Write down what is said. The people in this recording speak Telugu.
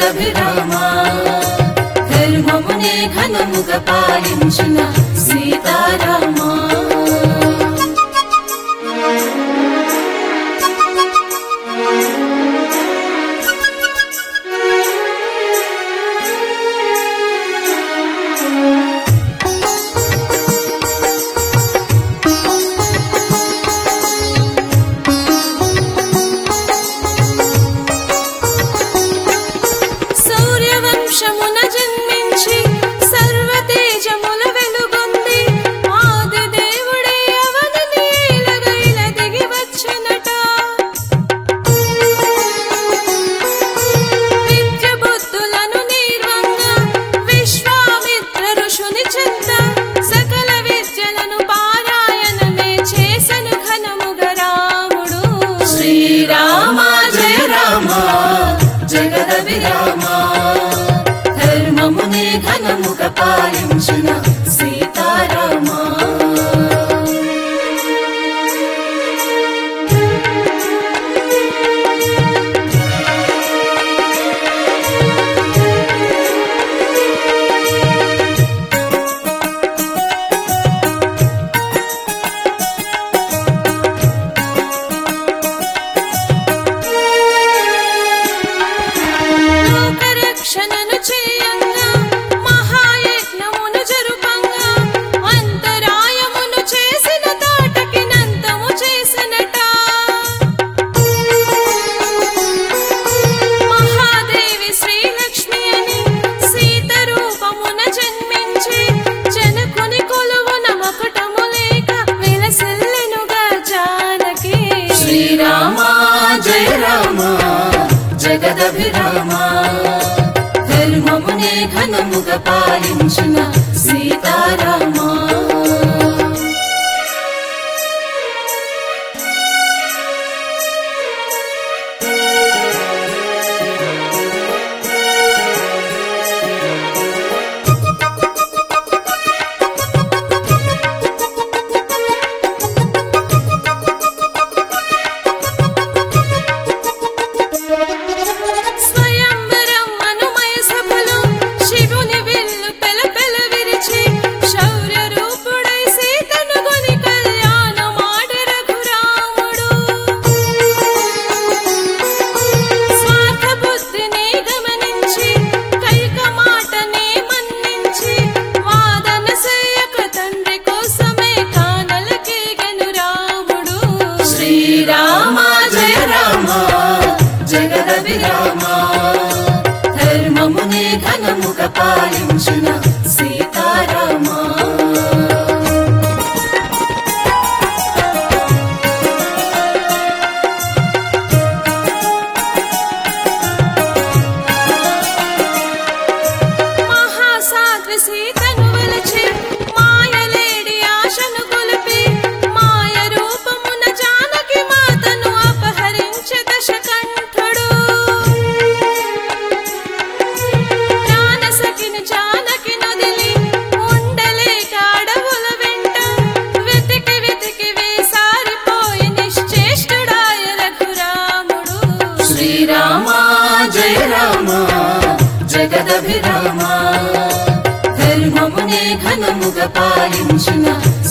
జగదభిరామ ధర్మమునే ఘనముగా పాలించిన సీతారామా సూర్యవంశమున జన్మించి సర్వతేజముల వెలుగొంది ఆది దేవుడే అవని నీలగైల దిగి వచ్చెనట విద్య బుద్ధులను నిర్వంగా విశ్వామిత్ర ఋషుని చెంత సకల విద్యలను పారాయణమే చేసను ఘనముగ రాముడు శ్రీరామ జయ రామ జగదభిరామ ధర్మమునే ఘనముగ పాలించిన సీతారామా లోకరక్షణను చేయంగా మహాయజ్ఞమును జరుపంగా అంతరాయమును చేసిన తాటకి నంతము చేసినట మహాదేవి శ్రీలక్ష్మి అని సీత రూపమున జన్మించి జనకుని కొలువున మకుటము లేక విలసిల్లెనుగా జానకి శ్రీరామ జయ రామ జగదభిరామ ధర్మమునే ఘనముగ పాలించిన సీతారామా స్వయంవరం అనుమయ సభలో శివుని విల్లు పెల పెల విరిచి శౌర్య రూపుడై సీతను గొని కళ్యాణమాడి రఘురాముడు స్వార్థ బుద్ధిని గమనించి కైక మాటనే మన్నించి వాదన చేయక తండ్రి కోసమే కానలకి గను రాముడు శ్రీరామ జయ రామ జగదభిరామ ధర్మమునే ఘనముగ పాలించిన సీతారామా మహాసాధ్వి సీతను వలచి మాయలేడి ఆశను కొలిపి మాయ రూపమున జానకి మాతను అపహరించె దశకంఠుడు ప్రాణసఖిని జానకి నదిలి ఉండలేక అడవుల వెంట వెతికి వెతికి వేసారిపోయి నిశ్చేష్టుడాయ రఘురాముడు శ్రీరామ జయ రామ జగదభిరామ ధర్మమునే ఘనముగ పాలించిన